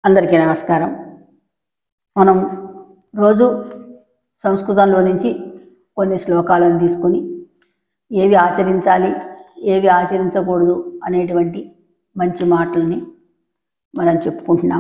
అందరికీ నమస్కారం మనం రోజు సంస్కృతంలో నుంచి కొన్ని శ్లోకాలను తీసుకొని ఏవి ఆచరించాలి ఏవి ఆచరించకూడదు అనేటువంటి మంచి మాటల్ని మనం చెప్పుకుంటున్నాం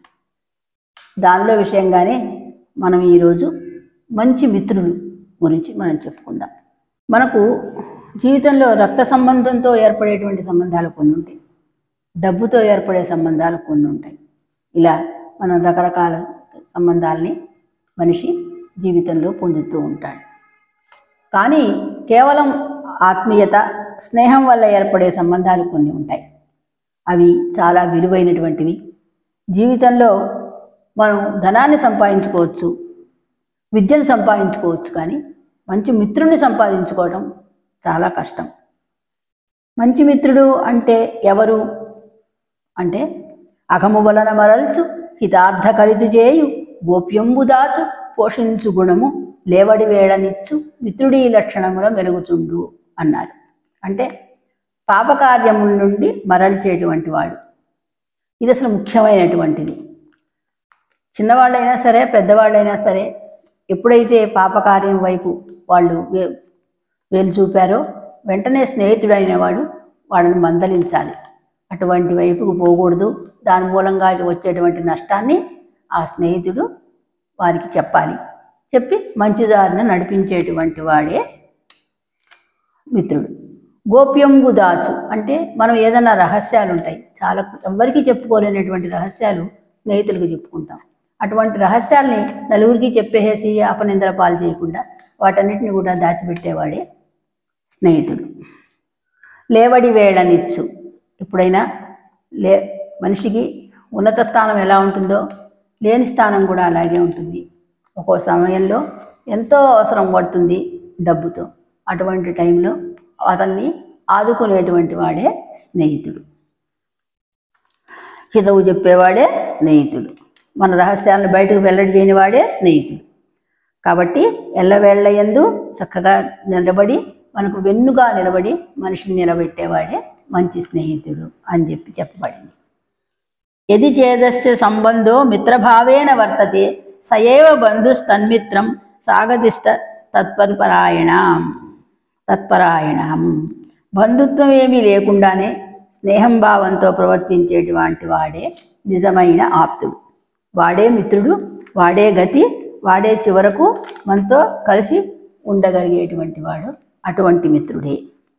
దానిలో విషయంగానే మనం ఈరోజు మంచి మిత్రులు గురించి మనం చెప్పుకుందాం మనకు జీవితంలో రక్త సంబంధంతో ఏర్పడేటువంటి సంబంధాలు కొన్ని ఉంటాయి డబ్బుతో ఏర్పడే సంబంధాలు కొన్ని ఉంటాయి ఇలా మనం రకరకాల సంబంధాలని మనిషి జీవితంలో పొందుతూ ఉంటాడు కానీ కేవలం ఆత్మీయత స్నేహం వల్ల ఏర్పడే సంబంధాలు కొన్ని ఉంటాయి అవి చాలా విలువైనటువంటివి జీవితంలో మనం ధనాన్ని సంపాదించుకోవచ్చు విద్యను సంపాదించుకోవచ్చు కానీ మంచి మిత్రుని సంపాదించుకోవడం చాలా కష్టం మంచి మిత్రుడు అంటే ఎవరు అంటే అగము వలన మరల్చు హితార్థ కలితు చేయు గోప్యంబు దాచు పోషించు గుణము లేవడి వేళనిచ్చు మిత్రుడి లక్షణముల మెరుగుచుండు అన్నారు అంటే పాపకార్యముల నుండి మరల్చేటువంటి వాడు ఇది అసలు ముఖ్యమైనటువంటిది చిన్నవాళ్ళైనా సరే పెద్దవాళ్ళైనా సరే ఎప్పుడైతే పాపకార్యం వైపు వాళ్ళు వే వేలు చూపారో వెంటనే స్నేహితుడైన వాడు వాళ్ళని మందలించాలి అటువంటి వైపుకు పోకూడదు దాని మూలంగా వచ్చేటువంటి నష్టాన్ని ఆ స్నేహితుడు వారికి చెప్పాలి చెప్పి మంచి దారిన నడిపించేటువంటి వాడే మిత్రుడు గోప్యంబు దాచు అంటే మనం ఏదైనా రహస్యాలు ఉంటాయి చాలా ఎవరికి చెప్పుకోలేనటువంటి రహస్యాలు స్నేహితులకు చెప్పుకుంటాం అటువంటి రహస్యాల్ని నలుగురికి చెప్పేసి అపనిందల పాలు చేయకుండా వాటన్నిటిని కూడా దాచిపెట్టేవాడే స్నేహితుడు లేవడి వేళనిచ్చు ఎప్పుడైనా లే మనిషికి ఉన్నత స్థానం ఎలా ఉంటుందో లేని స్థానం కూడా అలాగే ఉంటుంది ఒక్కో సమయంలో ఎంతో అవసరం పడుతుంది డబ్బుతో అటువంటి టైంలో అతన్ని ఆదుకునేటువంటి వాడే స్నేహితుడు హితవు చెప్పేవాడే స్నేహితుడు మన రహస్యాలను బయటకు వెల్లడి చేయని వాడే స్నేహితుడు కాబట్టి ఎల్లవేళ్ల ఎందు చక్కగా నిలబడి మనకు వెన్నుగా నిలబడి మనిషిని నిలబెట్టేవాడే మంచి స్నేహితుడు అని చెప్పి చెప్పబడింది యది చేదస్య సంబంధో మిత్రభావేన వర్తతే సయేవ బంధుస్తన్మిత్రం సాగతిస్త తత్పరిపరాయణ తత్పరాయణం బంధుత్వం ఏమీ లేకుండానే స్నేహం భావంతో ప్రవర్తించేటువంటి వాడే నిజమైన ఆప్తుడు వాడే మిత్రుడు వాడే గతి వాడే చివరకు మనతో కలిసి ఉండగలిగేటువంటి వాడు అటువంటి మిత్రుడే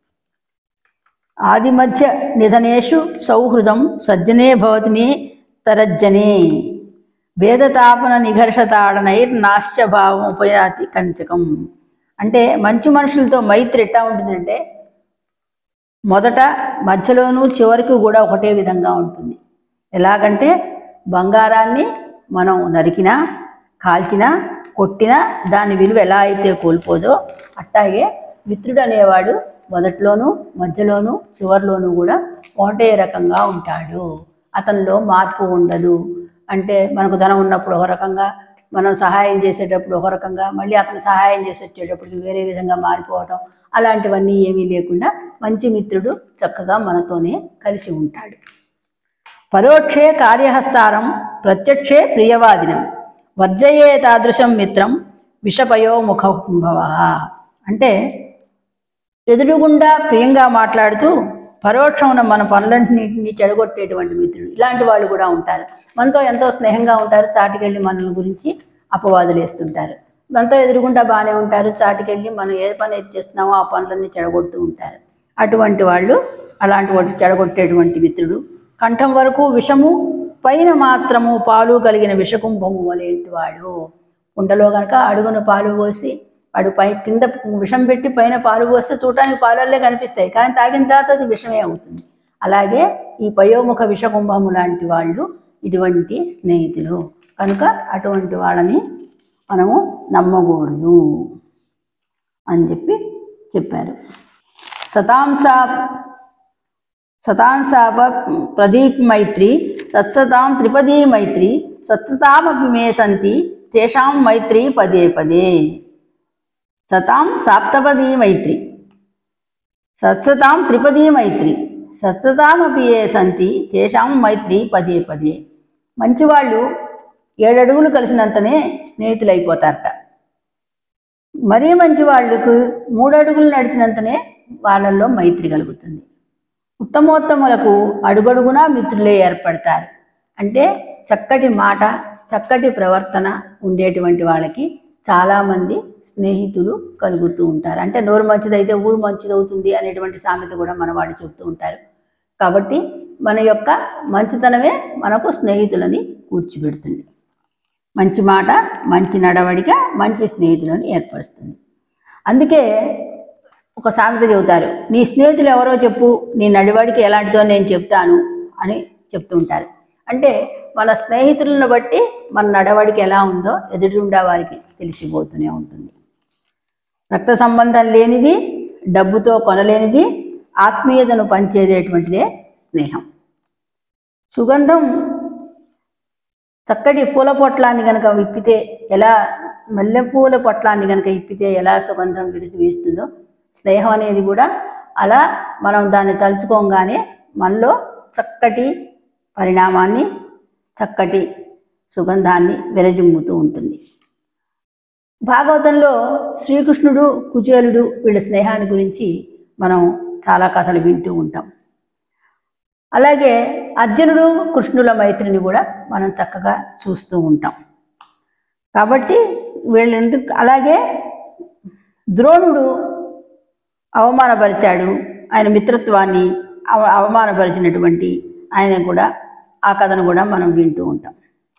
ఆదిమధ్య నిధనేషు సౌహృదం సజ్జనే భవతిని తరజ్జనే భేదతాపన నిఘర్షతాడనైర్ నాశ్య భావం ఉపయాతి కంచకం అంటే మంచి మనుషులతో మైత్రి ఎట్టా ఉంటుందంటే మొదట మధ్యలోనూ చివరికి కూడా ఒకటే విధంగా ఉంటుంది ఎలాగంటే బంగారాన్ని మనం నరికినా కాల్చినా కొట్టినా దాని విలువ ఎలా అయితే కోల్పోదో అట్టాగే మిత్రుడు అనేవాడు మొదట్లోనూ మధ్యలోనూ చివరిలోనూ కూడా ఒకటే రకంగా ఉంటాడు అతనిలో మార్పు ఉండదు అంటే మనకు ధనం ఉన్నప్పుడు ఒక రకంగా మనం సహాయం చేసేటప్పుడు ఒక రకంగా మళ్ళీ అతను సహాయం చేసి వచ్చేటప్పటికి వేరే విధంగా మారిపోవటం అలాంటివన్నీ ఏమీ లేకుండా మంచి మిత్రుడు చక్కగా మనతోనే కలిసి ఉంటాడు పరోక్షే కార్యహస్తారం ప్రత్యక్షే ప్రియవాదినం వర్జయే తాదృశం మిత్రం విషపయో ముఖభవ అంటే ఎదురుగుండా ప్రియంగా మాట్లాడుతూ పరోక్షమున మన పనులన్నింటినీ చెడగొట్టేటువంటి మిత్రుడు ఇలాంటి వాళ్ళు కూడా ఉంటారు మనతో ఎంతో స్నేహంగా ఉంటారు చాటికెళ్ళి మనల గురించి అపవాదులు వేస్తుంటారు మనతో ఎదురుగుండా బాగానే ఉంటారు చాటికెళ్ళి మనం ఏ పని అయితే చేస్తున్నామో ఆ పనులన్నీ చెడగొడుతూ ఉంటారు అటువంటి వాళ్ళు అలాంటి వాటి చెడగొట్టేటువంటి మిత్రుడు కంఠం వరకు విషము పైన మాత్రము పాలు కలిగిన విషకుంభము వలేంటి వాడు కుండలో కనుక అడుగున పాలు పోసి వాడు పై కింద విషం పెట్టి పైన పాలు పోస్తే చూడటానికి పాలల్లే కనిపిస్తాయి కానీ తాగిన తర్వాత అది విషమే అవుతుంది అలాగే ఈ పయోముఖ విషకుంభము లాంటి వాళ్ళు ఇటువంటి స్నేహితులు కనుక అటువంటి వాళ్ళని మనము నమ్మకూడదు అని చెప్పి చెప్పారు శతాంశ శతాంశాప ప్రదీప్ మైత్రి సత్సతాం త్రిపదీ మైత్రి సత్సతామపి మే సంతి తేషాం మైత్రి పదే పదే సతాం సాప్తపదీ మైత్రి సత్సతాం త్రిపదీ మైత్రి సత్సతామపి ఏ సంతి తేషాం మైత్రి పదే పదే మంచివాళ్ళు ఏడు అడుగులు కలిసినంతనే స్నేహితులు అయిపోతారట మరీ మంచి వాళ్ళకు మూడు అడుగులు నడిచినంతనే వాళ్ళల్లో మైత్రి కలుగుతుంది ఉత్తమోత్తములకు అడుగడుగునా మిత్రులే ఏర్పడతారు అంటే చక్కటి మాట చక్కటి ప్రవర్తన ఉండేటువంటి వాళ్ళకి చాలామంది స్నేహితులు కలుగుతూ ఉంటారు అంటే నోరు మంచిదైతే ఊరు మంచిదవుతుంది అనేటువంటి సామెత కూడా మన వాళ్ళు చెప్తూ ఉంటారు కాబట్టి మన యొక్క మంచితనమే మనకు స్నేహితులని కూర్చిపెడుతుంది మంచి మాట మంచి నడవడిక మంచి స్నేహితులను ఏర్పరుస్తుంది అందుకే ఒక సామెత చెబుతారు నీ స్నేహితులు ఎవరో చెప్పు నీ నడివాడికి ఎలాంటిదో నేను చెప్తాను అని చెప్తూ ఉంటారు అంటే మన స్నేహితులను బట్టి మన నడవడికి ఎలా ఉందో ఎదురుండా వారికి తెలిసిపోతూనే ఉంటుంది రక్త సంబంధం లేనిది డబ్బుతో కొనలేనిది ఆత్మీయతను పంచేదేటువంటిదే స్నేహం సుగంధం చక్కటి పూల పొట్లాన్ని కనుక విప్పితే ఎలా మల్లెపూల పొట్లాన్ని కనుక ఇప్పితే ఎలా సుగంధం విరిచి వీస్తుందో స్నేహం అనేది కూడా అలా మనం దాన్ని తలుచుకోగానే మనలో చక్కటి పరిణామాన్ని చక్కటి సుగంధాన్ని విరజిమ్ముతూ ఉంటుంది భాగవతంలో శ్రీకృష్ణుడు కుచేలుడు వీళ్ళ స్నేహాన్ని గురించి మనం చాలా కథలు వింటూ ఉంటాం అలాగే అర్జునుడు కృష్ణుల మైత్రిని కూడా మనం చక్కగా చూస్తూ ఉంటాం కాబట్టి వీళ్ళ అలాగే ద్రోణుడు అవమానపరిచాడు ఆయన మిత్రత్వాన్ని అవ అవమానపరిచినటువంటి ఆయన కూడా ఆ కథను కూడా మనం వింటూ ఉంటాం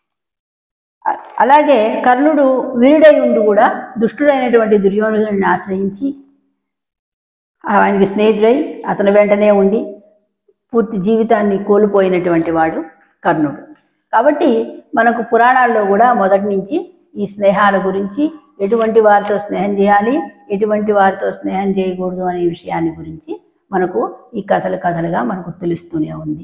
అ- అలాగే కర్ణుడు వీరుడై ఉండి కూడా దుష్టుడైనటువంటి దుర్యోధనుడిని ఆశ్రయించి ఆయనకి స్నేహితుడై అతని వెంటనే ఉండి పూర్తి జీవితాన్ని కోల్పోయినటువంటి వాడు కర్ణుడు కాబట్టి మనకు పురాణాల్లో కూడా మొదటి నుంచి ఈ స్నేహాల గురించి ఎటువంటి వారితో స్నేహం చేయాలి ఎటువంటి వారితో స్నేహం చేయకూడదు అనే విషయాన్ని గురించి మనకు ఈ కథలు కథలుగా మనకు తెలుస్తూనే ఉంది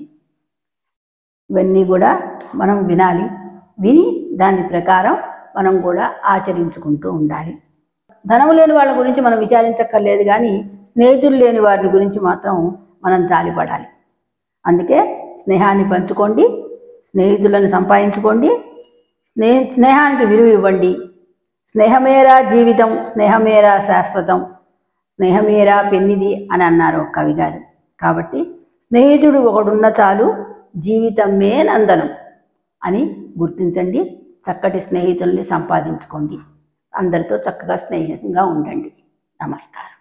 ఇవన్నీ కూడా మనం వినాలి విని దాని ప్రకారం మనం కూడా ఆచరించుకుంటూ ఉండాలి ధనము లేని వాళ్ళ గురించి మనం విచారించక్కర్లేదు కానీ స్నేహితులు లేని వారి గురించి మాత్రం మనం జాలిపడాలి అందుకే స్నేహాన్ని పంచుకోండి స్నేహితులను సంపాదించుకోండి స్నే స్నేహానికి విలువ ఇవ్వండి స్నేహమేరా జీవితం స్నేహమేరా శాశ్వతం స్నేహమేరా పెన్నిది అని అన్నారు ఒక కవి గారు కాబట్టి స్నేహితుడు ఒకడున్న చాలు జీవితమే నందనం అని గుర్తించండి చక్కటి స్నేహితుల్ని సంపాదించుకోండి అందరితో చక్కగా స్నేహంగా ఉండండి నమస్కారం